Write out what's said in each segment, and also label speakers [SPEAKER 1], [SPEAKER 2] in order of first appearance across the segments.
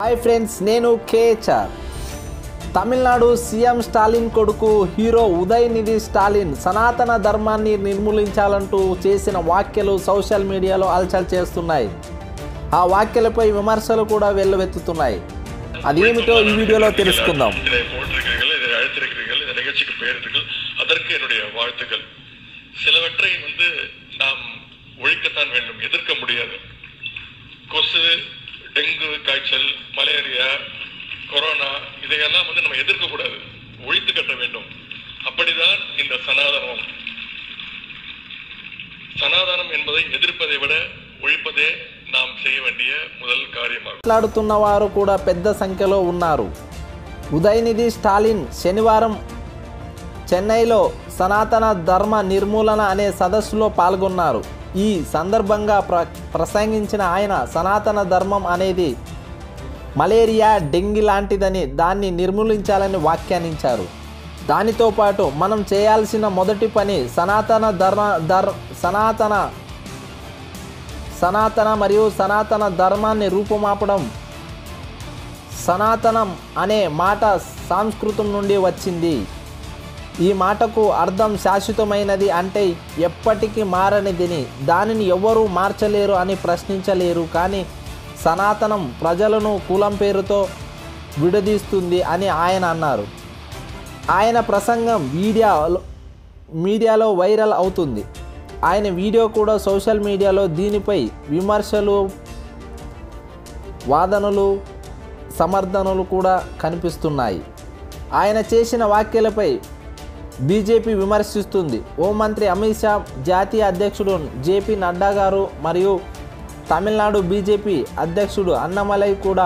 [SPEAKER 1] hi friends నేను KHR Tamil Nadu CM Stalin కొడుకు hero Udhayanidhi Stalin సనాతన ధర్మాన్ని నిర్మూలించాలంటూ చేసిన వ్యాఖ్యలు సోషల్ మీడియాలో అలచల్ చేస్తున్నాయి ఆ వ్యాఖ్యలపై విమర్శలు కూడా వెల్లువెత్తుతున్నాయి అదేమిటో ఈ వీడియోలో తెలుసుకుందాం
[SPEAKER 2] இதை போட்டிருக்கிறீர்கள் இதை அழைத்திருக்கிறீர்கள் இந்த நிகழ்ச்சிக்கு பெயரிட்டீர்கள் அதற்கு என்னுடைய வாழ்த்துக்கள் சிலவற்றை வந்து நாம் ஒழிக்கத்தான் வேண்டும் எதிர்க்க முடியாது கொசு டெங்கு காய்ச்சல் மலேரியா கொரோனா இதையெல்லாம் வந்து நம்ம எதிர்க்க கூடாது ஒழித்து கட்ட வேண்டும் அப்படிதான் இந்த சனாதனம் சனாதனம் என்பதை எதிர்ப்பதை விட ஒழிப்பதே நாம் செய்ய வேண்டிய முதல் காரியமாகும்
[SPEAKER 1] మాట్లాడుతున్న వారు కూడా పెద్ద సంఖ్యలో ఉన్నారు ఉదయనిధి స్టాలిన్ శనివారం చెన్నైలో సనాతన ధర్మ నిర్మూలన అనే సదస్సులో పాల్గొన్నారు ఈ సందర్భంగా ప్ర ప్రసంగించిన ఆయన సనాతన ధర్మం అనేది మలేరియా డెంగీ లాంటిదని దాన్ని నిర్మూలించాలని వ్యాఖ్యానించారు దానితో పాటు మనం చేయాల్సిన మొదటి పని సనాతన ధర్మ ధర్ సనాతన సనాతన మరియు సనాతన ధర్మాన్ని రూపుమాపడం సనాతనం అనే మాట సంస్కృతం నుండి వచ్చింది ఈ మాటకు అర్థం శాశ్వతమైనది అంటే ఎప్పటికీ మారనిదిని దానిని ఎవరూ మార్చలేరు అని ప్రశ్నించలేరు కానీ సనాతనం ప్రజలను కులం పేరుతో విడదీస్తుంది అని ఆయన అన్నారు ఆయన ప్రసంగం మీడియాలో మీడియాలో వైరల్ అవుతుంది ఆయన వీడియో కూడా సోషల్ మీడియాలో దీనిపై విమర్శలు వాదనలు సమర్థనలు కూడా కనిపిస్తున్నాయి ఆయన చేసిన వ్యాఖ్యలపై బీజేపీ విమర్శిస్తుంది హోంమంత్రి అమిత్ షా జాతీయ అధ్యక్షుడు జేపీ నడ్డా గారు మరియు తమిళనాడు బీజేపీ అధ్యక్షుడు అన్నమలై కూడా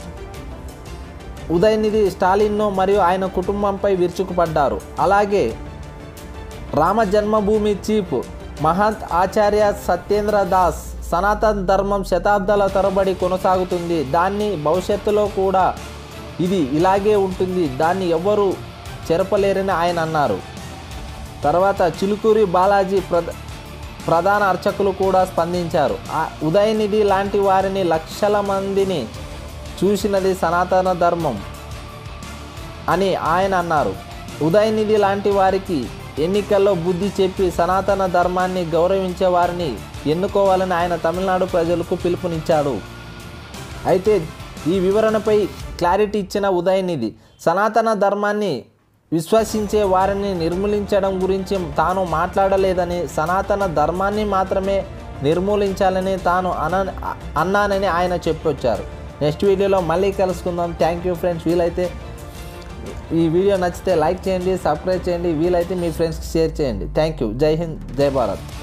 [SPEAKER 1] ఉదయనిధి స్టాలిన్ను మరియు ఆయన కుటుంబంపై విరుచుకుపడ్డారు అలాగే రామ జన్మభూమి చీఫ్ మహంత్ ఆచార్య సత్యేంద్ర దాస్ సనాతన ధర్మం శతాబ్దాల తరబడి కొనసాగుతుంది దాన్ని భవిష్యత్తులో కూడా ఇది ఇలాగే ఉంటుంది దాన్ని ఎవ్వరూ చెరపలేరని ఆయన అన్నారు తర్వాత చిలుకూరి బాలాజీ ప్రధ ప్రధాన అర్చకులు కూడా స్పందించారు ఆ ఉదయనిధి లాంటి వారిని లక్షల మందిని చూసినది సనాతన ధర్మం అని ఆయన అన్నారు ఉదయనిధి లాంటి వారికి ఎన్నికల్లో బుద్ధి చెప్పి సనాతన ధర్మాన్ని గౌరవించే వారిని ఎన్నుకోవాలని ఆయన తమిళనాడు ప్రజలకు పిలుపునిచ్చాడు అయితే ఈ వివరణపై క్లారిటీ ఇచ్చిన ఉదయనిధి సనాతన ధర్మాన్ని విశ్వసించే వారిని నిర్మూలించడం గురించి తాను మాట్లాడలేదని సనాతన ధర్మాన్ని మాత్రమే నిర్మూలించాలని తాను అన అన్నానని ఆయన చెప్పొచ్చారు నెక్స్ట్ వీడియోలో మళ్ళీ కలుసుకుందాం థ్యాంక్ యూ ఫ్రెండ్స్ వీలైతే ఈ వీడియో నచ్చితే లైక్ చేయండి సబ్స్క్రైబ్ చేయండి వీలైతే మీ ఫ్రెండ్స్కి షేర్ చేయండి థ్యాంక్ యూ జై హింద్ జై భారత్